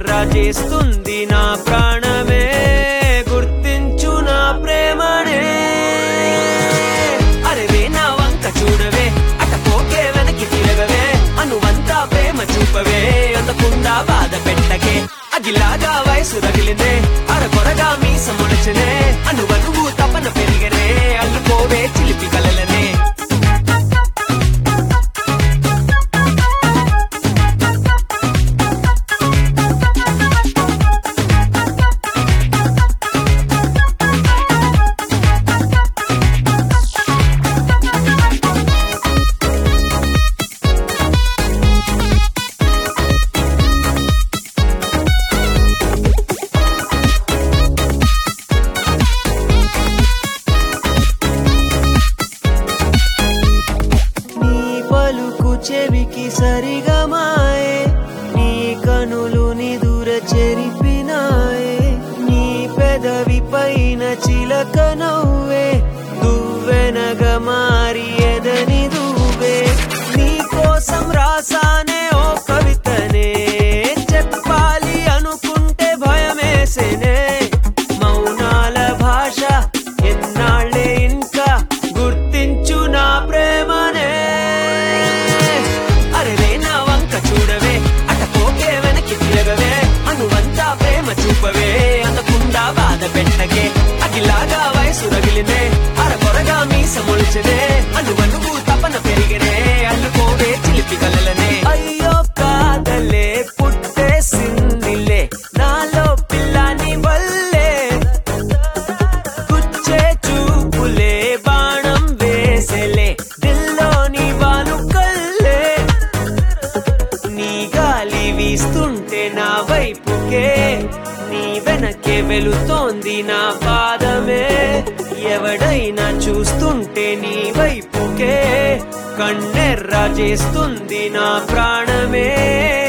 కన్నెర్ర చేస్తుంది నా ప్రాణమే గుర్తించు నా ప్రేమనే అరే నా వంక చూడవే అట పోకే వెనక్కి తిరగవే అనువంతా ప్రేమ చూపవే అందకుండా బాధ పెట్టకే అగిలాగా వయసు రగిలినే అరకొరగా మీస ముడచనే అనువనువు తపన పెరిగనే అల్లుకోవే చిలిపి కలలనే నీ పలుకు చెవికి సరిగా మాయే నీ కనులు నిదుర చెరిపినాయే నీ పెదవి పైన చిలక నవ్వే దువ్వెనగా మారి ఎదని దువ్వే నీ కోసం రాసానే ఓ కవితనే చెప్పాలి అనుకుంటే భయమేసేనే మౌనాల భాష ఎన్నాళ్ళే ఇంకా గుర్తించు నా ప్రేమనే అరే నా వంక చూడవే అట పోకే వెనక్కి తిరగవే అనువంతా ప్రేమ చూపవే అందకుండా బాధ పెట్టకే అగిలాగా వయసు రగిలినే అరకొరగా మీస మొలిచనే అనువనువు తపన పెరిగినే అల్లుకోవే చిలిపి కలలనే అయ్యో కాదలే పుట్టేసిందిలే నాలో పిల్లాని వల్లే గుచ్చే చూపులే బాణం వేసెలే దిల్లోని వాను కల్లే నీ గాలి వీస్తుంటే నా వైపుకే నీ వెనకే వెళుతోంది నా పాదమే ఎవడైనా చూస్తుంటే నీ వైపుకే కన్నెర్ర చేస్తుంది నా ప్రాణమే